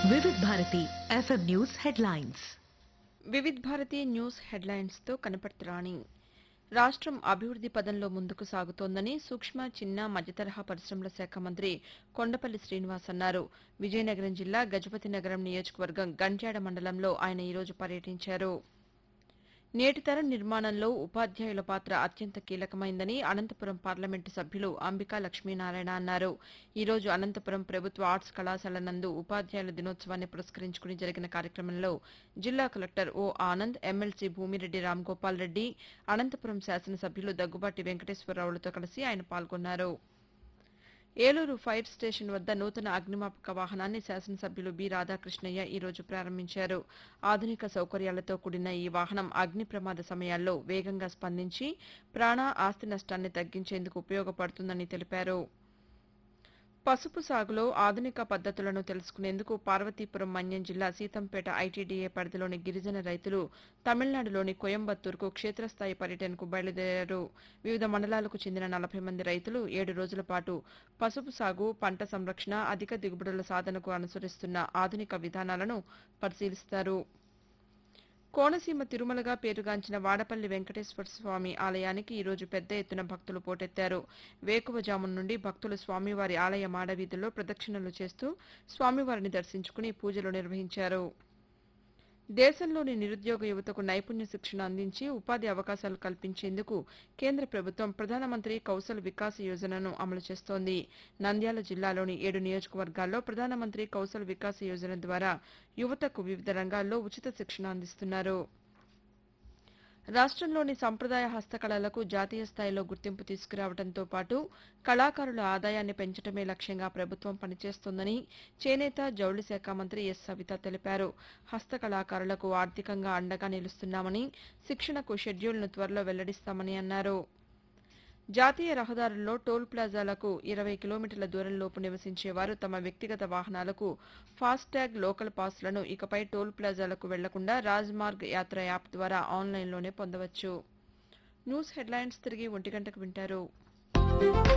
Vividh Bharati FM news headlines Vividh Bharati news హెడ్లైన్స్తో కనపడుతురాణి రాష్ట్రం అభివృద్ది పదంలో ముందుకు సాగుతోందని సూక్ష్మ చిన్న మధ్యతరహా పరిశ్రమల శాఖ మంత్రి కొండపల్లి శ్రీనివాస్ అన్నారు విజయనగరం జిల్లా గజపతి నగరం నియోజకవర్గం గంట్యాడ మండలంలో ఆయన ఈరోజు పర్యటించారు నేటి తరం నిర్మాణంలో ఉపాధ్యాయుల పాత్ర అత్యంత కీలకమైందని అనంతపురం పార్లమెంటు సభ్యులు అంబికా లక్ష్మీనారాయణ అన్నారు ఈ రోజు అనంతపురం ప్రభుత్వ ఆర్ట్స్ కళాశాల నందు ఉపాధ్యాయుల దినోత్సవాన్ని పురస్కరించుకుని జరిగిన కార్యక్రమంలో జిల్లా collector O Anand MLC Bhumireddy Ramgopal Reddy Anantapur శాసనసభ్యులు దగ్గుబాటి వెంకటేశ్వరరావులతో కలిసి ఆయన పాల్గొన్నారు ఏలూరు ఫైర్ స్టేషన్ వద్ద నూతన అగ్నిమాపక వాహనాన్ని శాసనసభ్యులు బి రాధాకృష్ణయ్య ఈ రోజు ప్రారంభించారు ఆధునిక సౌకర్యాలతో కూడిన ఈ వాహనం అగ్ని ప్రమాద సమయాల్లో వేగంగా స్పందించి ప్రాణ ఆస్తి నష్టాన్ని తగ్గించేందుకు ఉపయోగపడుతుందని తెలిపారు పసుపు సాగులో ఆధునిక పద్ధతులను తెలుసుకునేందుకు పార్వతీపురం మన్యం జిల్లా సీతంపేట ఐటీడీఏ పరిధిలోని గిరిజన రైతులు తమిళనాడులోని కోయంబత్తూరుకు క్షేత్రస్థాయి పర్యటనకు బయలుదేరారు వివిధ మండలాలకు చెందిన నలభై మంది రైతులు ఏడు రోజుల పాటు పసుపు సాగు పంట సంరక్షణ అధిక దిగుబడుల సాధనకు అనుసరిస్తున్న ఆధునిక విధానాలను పరిశీలిస్తారు కోనసీమ తిరుమలగా పేరుగాంచిన వాడపల్లి వెంకటేశ్వర స్వామి ఆలయానికి ఈ రోజు పెద్ద ఎత్తున భక్తులు పోటెత్తారు వేకువజామున నుండి భక్తులు స్వామివారి ఆలయ మాడవీధుల్లో ప్రదక్షిణలు చేస్తూ స్వామివారిని దర్శించుకుని పూజలు నిర్వహించారు దేశంలోని నిరుద్యోగ యువతకు నైపుణ్య శిక్షణ అందించి ఉపాధి అవకాశాలు కల్పించేందుకు కేంద్ర ప్రభుత్వం ప్రధానమంత్రి కౌశల్ వికాస్ యోజనను అమలు చేస్తోంది నంద్యాల జిల్లాలోని ఏడు నియోజకవర్గాల్లో ప్రధానమంత్రి కౌశల్ వికాస్ యోజన ద్వారా యువతకు వివిధ రంగాల్లో ఉచిత శిక్షణ అందిస్తున్నారు రాష్ట్రంలోని సంప్రదాయ హస్తకళలకు జాతీయ స్థాయిలో గుర్తింపు తీసుకురావడంతో పాటు కళాకారుల ఆదాయాన్ని పెంచడమే లక్ష్యంగా ప్రభుత్వం పనిచేస్తోందని చేనేత జౌళి శాఖ మంత్రి ఎస్ సవిత తెలిపారు హస్తకళాకారులకు ఆర్థికంగా అండగా నిలుస్తున్నామని శిక్షణకు షెడ్యూల్ను త్వరలో వెల్లడిస్తామని అన్నారు జాతీయ రహదారుల్లో టోల్ ప్లాజాలకు ఇరవై కిలోమీటర్ల దూరంలోపు నివసించే వారు తమ వ్యక్తిగత వాహనాలకు ఫాస్టాగ్ లోకల్ పాస్లను ఇకపై టోల్ ప్లాజాలకు వెళ్లకుండా రాజ్మార్గ్ యాత్ర యాప్ ద్వారా ఆన్లైన్లోనే పొందవచ్చు న్యూస్ హెడ్లైన్స్ తిరిగి ఒంటి గంటకు వింటారు